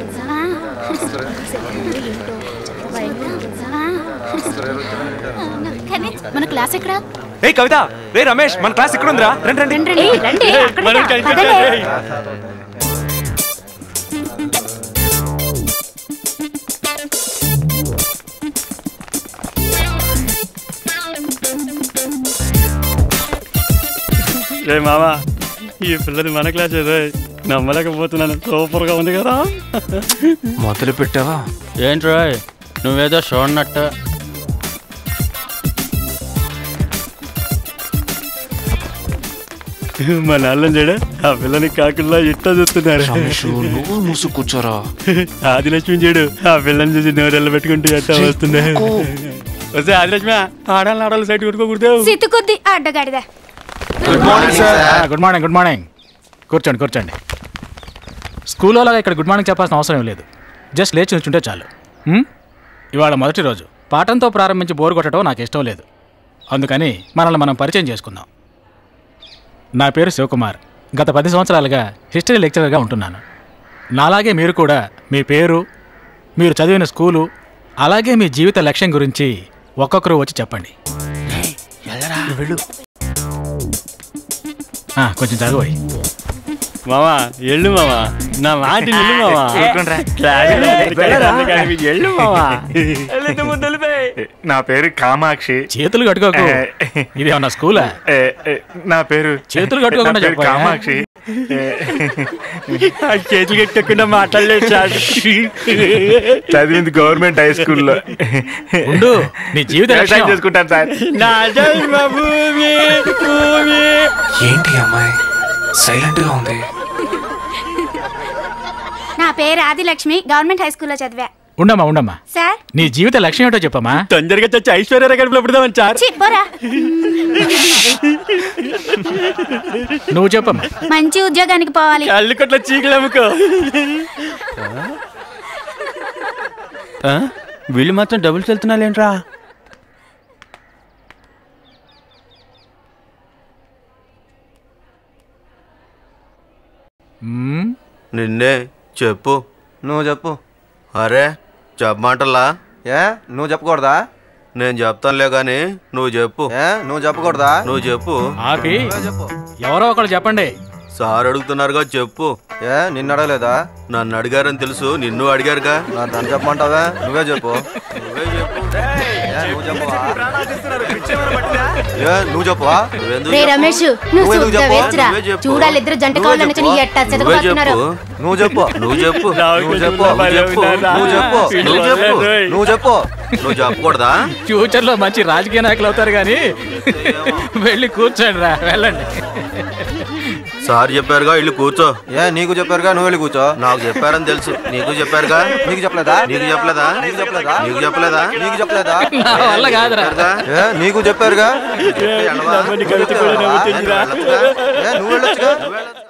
మన క్లాస్ ఎక్కడ ఏ కవిత రే రమేష్ మన క్లాస్ ఇక్కడ ఉందిరా రండి రండి రండి రండి రండి అక్కడే మనం రా, కలిసి పదలే. వచ్చేయ్. రే మామా ఈ పిల్లది మన క్లాస్ ఏదో నమ్మలేకపోతున్నాను సూపర్ గా ఉంది కదా మొదలు పెట్టావా ఏంట్రా నువ్వేదో చూడనట్టు మా నాన్న చూడు ఆ పిల్లని కాకుండా ఇట్ట చూస్తున్నారు రమేష్ నువ్వు మూసు కూర్చోరా ఆదిలక్ష్మి చూడు ఆ పిల్లని చూసి నోరెళ్ళ పెట్టుకుంటే ఎట్టా వస్తుంది వస్తే ఆదిలక్ష్మి ఆడాలి ఆడాలి సైడ్ కొట్టుకోకూడదు సిత్తు కొద్ది అడ్డగాడిద good morning sir good morning good morning కూర్చోండి కూర్చోండి స్కూల్లో లాగా ఇక్కడ గుడ్ మార్నింగ్ చెప్పాల్సిన అవసరం ఏం లేదు జస్ట్ లేచి నుంచుంటే చాలు హ్మ్? ఇవాళ మొదటి రోజు పాఠంతో ప్రారంభించి బోర్ కొట్టడం నాకు ఇష్టం లేదు అందుకని మనల్ని మనం పరిచయం చేసుకుందాం నా పేరు శివకుమార్ గత పది సంవత్సరాలుగా హిస్టరీ లెక్చరర్గా ఉంటున్నాను నాలాగే మీరు కూడా మీ పేరు మీరు చదివిన స్కూలు అలాగే మీ జీవిత లక్ష్యం గురించి ఒక్కొక్కరు వచ్చి చెప్పండి ఆ, కొంచెం చదవాలి మామా ఎళ్ళు మామా నా మాట నిల్లు మామా క్లాసులో ఎక్కడికి కానీ ఎళ్ళు మామా నా పేరు కామాక్షి చేతులు కట్టుకోకు ఇదేమన్నా స్కూలా ఏ, ఏ, నా పేరు చేతులు కట్టుకోకుండా నా పేరు చెప్పాలా? కామాక్షి ఆ చేతులు కట్టకుండా మాట్లాడలేదు సార్ చదివింది గవర్నమెంట్ హై స్కూల్లో ఉండు నీ జీవిత వ్యవసాయం లక్ష్యం చేసుకుంటాను సార్ నా జన్మ భూమి భూమి ఏంటి ఈ అమ్మాయి సైలెంట్ గా ఉంది నా పేరు ఆదిలక్ష్మి గవర్నమెంట్ హై స్కూల్లో చదివా ఉండమ్మా ఉండమ్మా సార్ నీ జీవిత లక్ష్యం ఏంటో చెప్పమ్మా తొందరగా చచ్చి ఐశ్వర్య గడుపులో పెడదామని సార్ చి పోరా నువ్వు చెప్పమ్మా మంచి ఉద్యోగానికి పోవాలి కళ్ళు కొట్ల చీకలు అమ్ముకో ఆ? వీళ్ళు మాత్రం డబుల్స్ వెళ్తున్నారేంట్రా మ్మ్? నిన్నే చెప్పు నువ్వు చెప్పు అరే చెప్పమంటలా ఏ నువ్వు చెప్పకూడదా నేను చెప్తానులే గాని నువ్వు చెప్పు ఏ నువ్వు చెప్పకూడదా నువ్వు చెప్పు ఆపి నువ్వే చెప్పు ఎవరో ఒకరు చెప్పండి సార్ అడుగుతున్నారుగా చెప్పు ఏ నిన్ను అడగలేదా నన్ను అడిగారని తెలుసు నిన్ను అడిగారుగా నా దాన్ని చెప్పమంటావా నువ్వే చెప్పు నువ్వే చెప్పు ఏ నువ్వు చెప్పవా ఏ నువ్వు చెప్పవా నువ్వెందుకు రే చెప్పు? రమేష్ నువ్వు నువ్వెందుకు సూత్తా చెప్పు? వేస్తురా నువ్వే చెప్పు. చూడాలి ఇద్దరు జంట నువ్వే కావాలని చెప్పు. ఎట్టా నువ్వే చదవబోతున్నారు చెప్పు. నువ్వు చెప్పు నువ్వు చెప్పు నాకు నువ్వు చెప్పు కొంచెం నువ్వు చెప్పు భయం నువ్వు చెప్పు ఉందా? నువ్వు చెప్పు నువ్వు చెప్పు నువ్వు చెప్పకూడదా ఫ్యూచర్ లో మంచి రాజకీయ నాయకులు అవుతారు కానీ వెళ్ళి కూర్చోండి రా వెళ్ళండి సార్ చెప్పారుగా ఇల్లు కూర్చో ఏ నీకు చెప్పారుగా నువ్వు వెళ్ళి కూర్చో నాకు చెప్పారని తెలుసు నీకు చెప్పారుగా నీకు చెప్పలేదా నీకు చెప్పలేదా నీకు చెప్పలేదా నీకు చెప్పలేదా నీకు చెప్పలేదా నా వల్ల కాదురా చెప్పారుగా? ఏ నీకు చెప్పారుగా చెప్పి అనవా? నమ్మని కవిత కూడా నవ్వుతుందిరా. వెళ్ళొచ్చుగా? ఏ నువ్వు వెళ్ళొచ్చుగా నువ్వు వెళ్ళొచ్చు.